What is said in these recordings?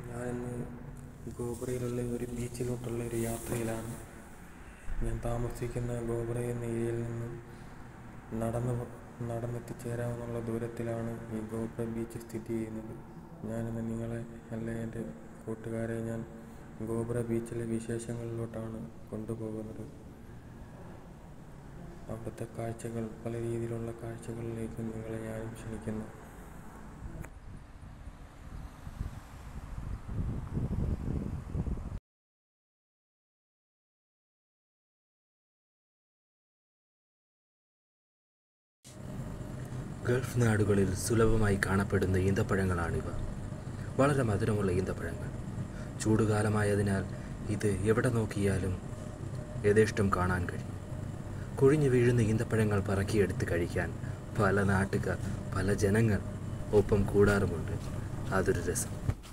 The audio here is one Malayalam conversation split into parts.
ഞാനിന്ന് ഗോബ്രയിലുള്ള ഒരു ബീച്ചിലോട്ടുള്ള ഒരു യാത്രയിലാണ് ഞാൻ താമസിക്കുന്ന ഗോബ്ര എന്ന ഏരിയയിൽ നിന്നും നടന്ന് നടന്നെത്തിച്ചേരാവുന്ന ദൂരത്തിലാണ് ഈ ഗോബ്ര ബീച്ച് സ്ഥിതി ചെയ്യുന്നത് ഞാനിന്ന് നിങ്ങളെ അല്ല എൻ്റെ കൂട്ടുകാരെ ഞാൻ ഗോബ്ര ബീച്ചിലെ വിശേഷങ്ങളിലോട്ടാണ് കൊണ്ടുപോകുന്നത് അവിടുത്തെ കാഴ്ചകൾ പല രീതിയിലുള്ള കാഴ്ചകളിലേക്ക് നിങ്ങളെ ഞാനും ക്ഷണിക്കുന്നു ഗൾഫ് നാടുകളിൽ സുലഭമായി കാണപ്പെടുന്ന ഈന്തപ്പഴങ്ങളാണിവ വളരെ മധുരമുള്ള ഈന്തപ്പഴങ്ങൾ ചൂടുകാലമായതിനാൽ ഇത് എവിടെ നോക്കിയാലും യഥേഷ്ടം കാണാൻ കഴിയും കൊഴിഞ്ഞു വീഴുന്ന ഈന്തപ്പഴങ്ങൾ പറക്കിയെടുത്ത് കഴിക്കാൻ പല നാട്ടുകാർ പല ജനങ്ങൾ ഒപ്പം കൂടാറുമുണ്ട് അതൊരു രസം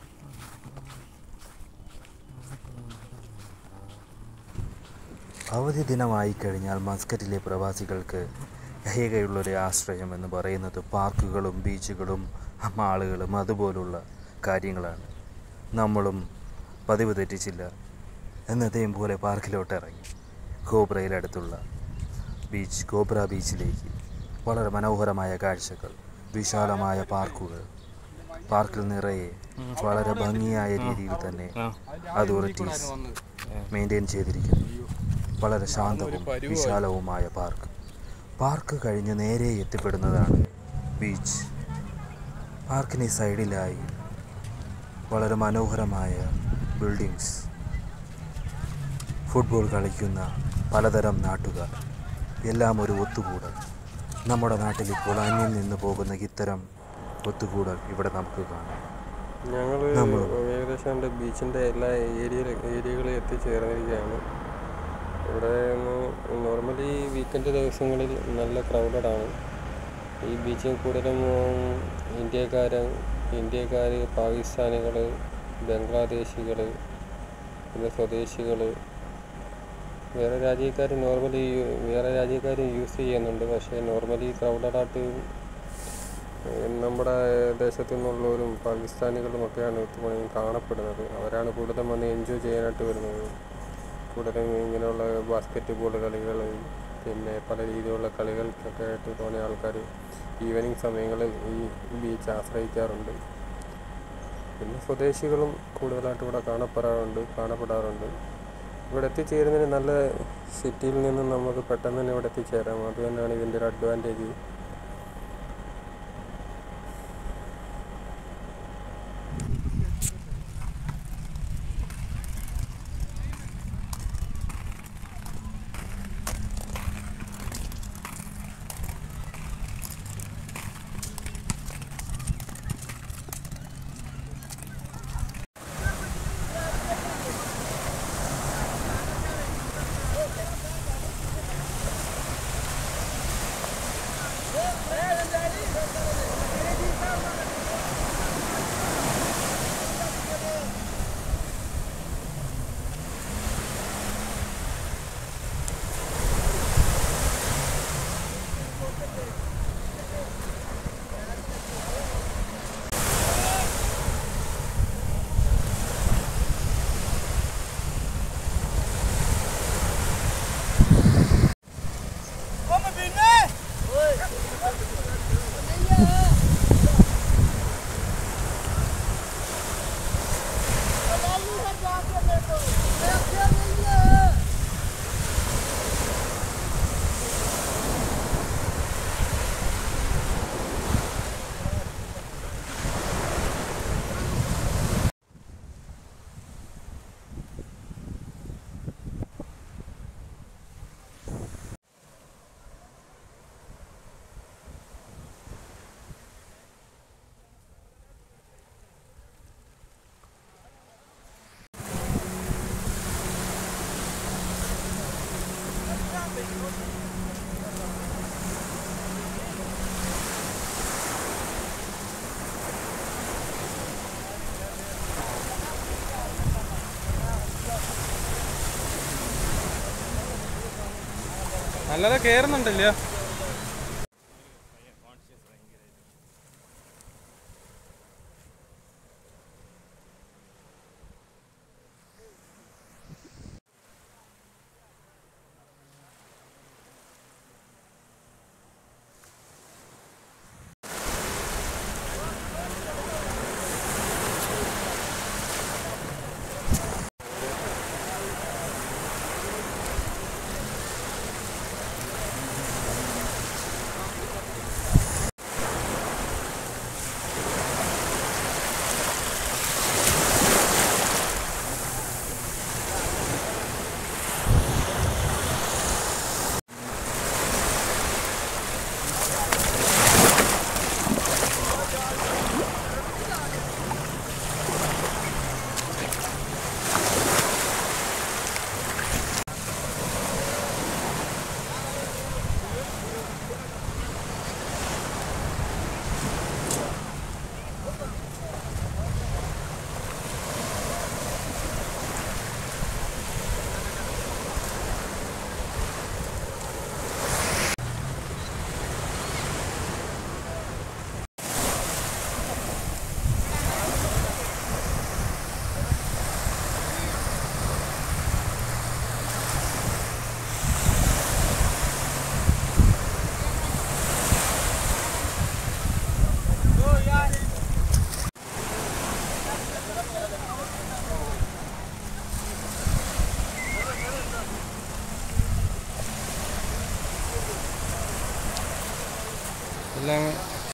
അവധി ദിനമായി കഴിഞ്ഞാൽ മസ്കറ്റിലെ പ്രവാസികൾക്ക് ഏകയുള്ളൊരു ആശ്രയം എന്ന് പറയുന്നത് പാർക്കുകളും ബീച്ചുകളും മാളുകളും അതുപോലുള്ള കാര്യങ്ങളാണ് നമ്മളും പതിവ് തെറ്റിച്ചില്ല എന്നതേം പോലെ പാർക്കിലോട്ട് ഇറങ്ങി ഗോബ്രയിലടുത്തുള്ള ബീച്ച് ഗോബ്ര ബീച്ചിലേക്ക് വളരെ മനോഹരമായ കാഴ്ചകൾ വിശാലമായ പാർക്കുകൾ പാർക്കിൽ നിറയെ വളരെ ഭംഗിയായ രീതിയിൽ തന്നെ അതോറിറ്റീസ് മെയിൻറ്റെയിൻ ചെയ്തിരിക്കുന്നു വളരെ ശാന്തവും വിശാലവുമായ പാർക്ക് പാർക്ക് കഴിഞ്ഞ് നേരെ എത്തിപ്പെടുന്നതാണ് ബീച്ച് പാർക്കിന് സൈഡിലായി വളരെ മനോഹരമായ ബിൽഡിങ്സ് ഫുട്ബോൾ കളിക്കുന്ന പലതരം നാട്ടുകാർ എല്ലാം ഒരു ഒത്തുകൂടൽ നമ്മുടെ നാട്ടിൽ ഇപ്പോൾ അന്യം നിന്ന് പോകുന്ന ഇത്തരം ഒത്തുകൂടൽ ഇവിടെ നമുക്ക് കാണാം ഞങ്ങൾ നമ്മള് ഏകദേശം എൻ്റെ ബീച്ചിൻ്റെ എല്ലാ ഏരിയ ഏരിയകളിൽ എത്തിച്ചേർന്നിരിക്കുകയാണ് ഇവിടെ നോർമലി വീക്കെൻഡ് ദിവസങ്ങളിൽ നല്ല ക്രൗഡഡ് ആണ് ഈ ബീച്ചിൽ കൂടുതലും ഇന്ത്യക്കാർ ഇന്ത്യക്കാർ പാകിസ്ഥാനികൾ ബംഗ്ലാദേശികൾ പിന്നെ സ്വദേശികൾ വേറെ രാജ്യക്കാർ നോർമലി വേറെ രാജ്യക്കാർ യൂസ് ചെയ്യുന്നുണ്ട് പക്ഷേ നോർമലി ക്രൗഡഡായിട്ട് നമ്മുടെ ദേശത്തു നിന്നുള്ളവരും പാകിസ്ഥാനികളും ഒക്കെയാണ് ഇതുവഴി കാണപ്പെടുന്നത് അവരാണ് കൂടുതലും വന്ന് എൻജോയ് ചെയ്യാനായിട്ട് വരുന്നത് കൂടുതലും ഇങ്ങനെയുള്ള ബാസ്ക്കറ്റ് ബോൾ കളികൾ പിന്നെ പല രീതിയിലുള്ള കളികൾക്കൊക്കെ ആയിട്ട് തോന്നിയ ആൾക്കാർ ഈവനിങ് സമയങ്ങളിൽ ഈ ബീച്ച് ആശ്രയിക്കാറുണ്ട് പിന്നെ സ്വദേശികളും കൂടുതലായിട്ട് ഇവിടെ കാണപ്പെടാറുണ്ട് കാണപ്പെടാറുണ്ട് ഇവിടെ എത്തിച്ചേരുന്നതിന് നല്ല സിറ്റിയിൽ നിന്നും നമുക്ക് പെട്ടെന്ന് തന്നെ ഇവിടെ എത്തിച്ചേരാം അത് തന്നെയാണ് ഇതിൻ്റെ ഒരു അഡ്വാൻറ്റേജ് നല്ലത് കേറുന്നുണ്ടല്ലോ എല്ലാം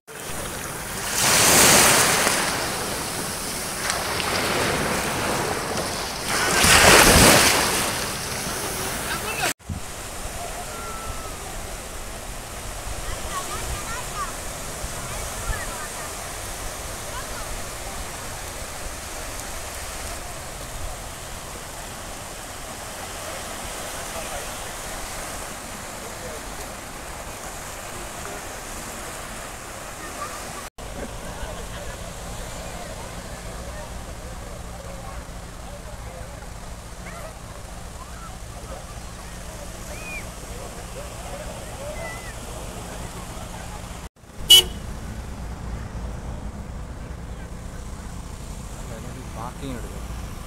പാർക്കിംഗ് എടുക്കും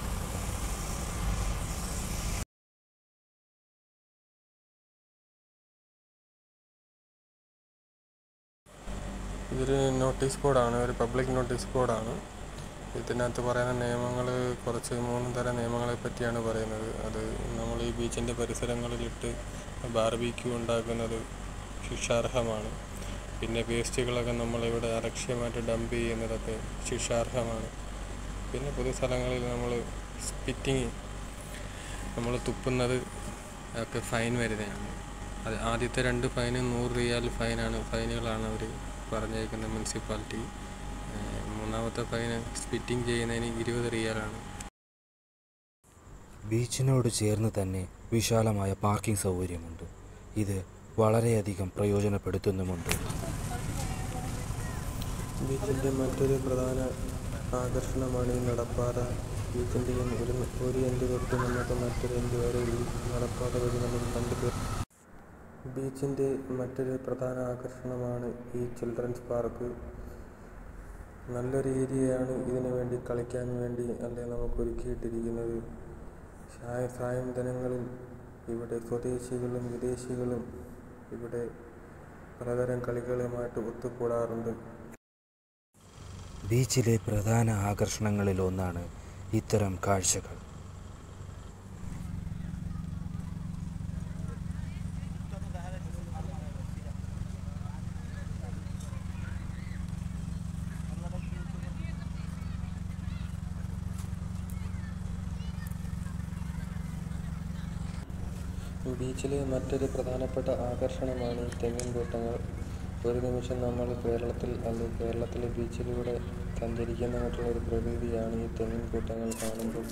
ഇതൊരു നോട്ടീസ് ബോർഡാണ് ഒരു പബ്ലിക് നോട്ടീസ് ബോർഡാണ് ഇതിനകത്ത് പറയുന്ന നിയമങ്ങൾ കുറച്ച് മൂന്ന് തരം നിയമങ്ങളെ പറ്റിയാണ് പറയുന്നത് അത് നമ്മൾ ഈ ബീച്ചിൻ്റെ പരിസരങ്ങളിലിട്ട് ബാർബിക്യൂ ഉണ്ടാക്കുന്നത് ശിക്ഷാർഹമാണ് പിന്നെ വേസ്റ്റുകളൊക്കെ നമ്മളിവിടെ അലക്ഷ്യമായിട്ട് ഡംപ് ചെയ്യുന്നതൊക്കെ ശിക്ഷാർഹമാണ് പിന്നെ പൊതുസ്ഥലങ്ങളിൽ നമ്മൾ സ്പിറ്റിങ് നമ്മൾ തുപ്പുന്നത് ഒക്കെ ഫൈൻ വരുന്നതാണ് അത് ആദ്യത്തെ രണ്ട് ഫൈന് നൂറ് റിയാൽ ഫൈനാണ് ഫൈനുകളാണ് അവർ പറഞ്ഞേക്കുന്ന മുനിസിപ്പാലിറ്റി ഏഹ് മൂന്നാമത്തെ ഫൈന് സ്പിറ്റിംഗ് ചെയ്യുന്നതിന് ഇരുപത് റിയാലാണ് ബീച്ചിനോട് ചേർന്ന് തന്നെ വിശാലമായ പാർക്കിംഗ് സൗകര്യമുണ്ട് ഇത് വളരെയധികം പ്രയോജനപ്പെടുത്തുന്നുമുണ്ട് ബീച്ചിൻ്റെ മറ്റൊരു പ്രധാന ആകർഷണമാണ് ഈ നടപ്പാത ബീച്ചിൻ്റെ ഒരു ഒരു എൻഡ് തൊട്ട് നമുക്ക് മറ്റൊരു എൻഡ് വരെ ഈ നടപ്പാത വഴി നമുക്ക് കണ്ടു ബീച്ചിൻ്റെ മറ്റൊരു പ്രധാന ആകർഷണമാണ് ഈ ചിൽഡ്രൻസ് പാർക്ക് നല്ലൊരു ഏരിയയാണ് ഇതിനു വേണ്ടി കളിക്കാൻ വേണ്ടി അല്ലെ നമുക്ക് ഒരുക്കിയിട്ടിരിക്കുന്നത് സായ സായന്തനങ്ങളിൽ ഇവിടെ സ്വദേശികളും വിദേശികളും ഇവിടെ പലതരം കളികളുമായിട്ട് ഒത്തുകൂടാറുണ്ട് ബീച്ചിലെ പ്രധാന ആകർഷണങ്ങളിൽ ഒന്നാണ് ഇത്തരം കാഴ്ചകൾ ബീച്ചിലെ മറ്റൊരു പ്രധാനപ്പെട്ട ആകർഷണമാണ് ഈ തെങ്ങിൻ കൂട്ടങ്ങൾ ഒരു നിമിഷം നമ്മൾ കേരളത്തിൽ അല്ലെങ്കിൽ കേരളത്തിലെ ബീച്ചിലൂടെ സഞ്ചരിക്കുന്നതായിട്ടുള്ള ഒരു പ്രകൃതിയാണ് ഈ തെങ്ങിൻ കൂട്ടങ്ങൾ കാണുമ്പോൾ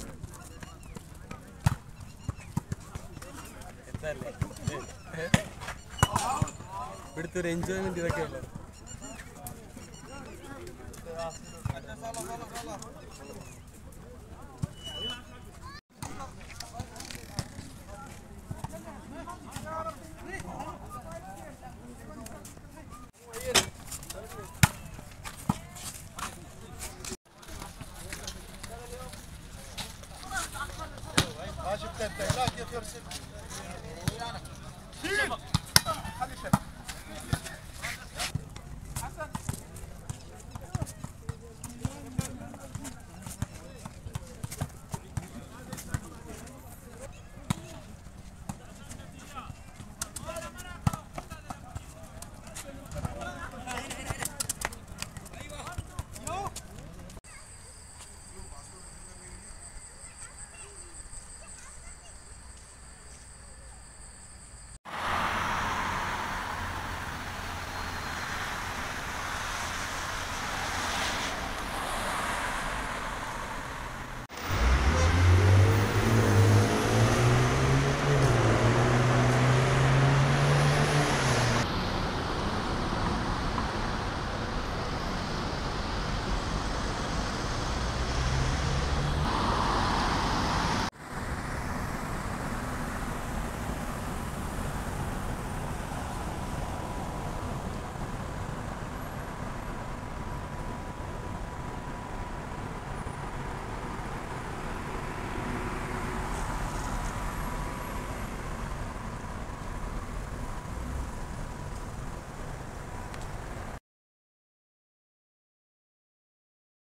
ഇവിടുത്തെ ഒരു എൻജോയ്മെന്റ് ഇതൊക്കെയല്ലേ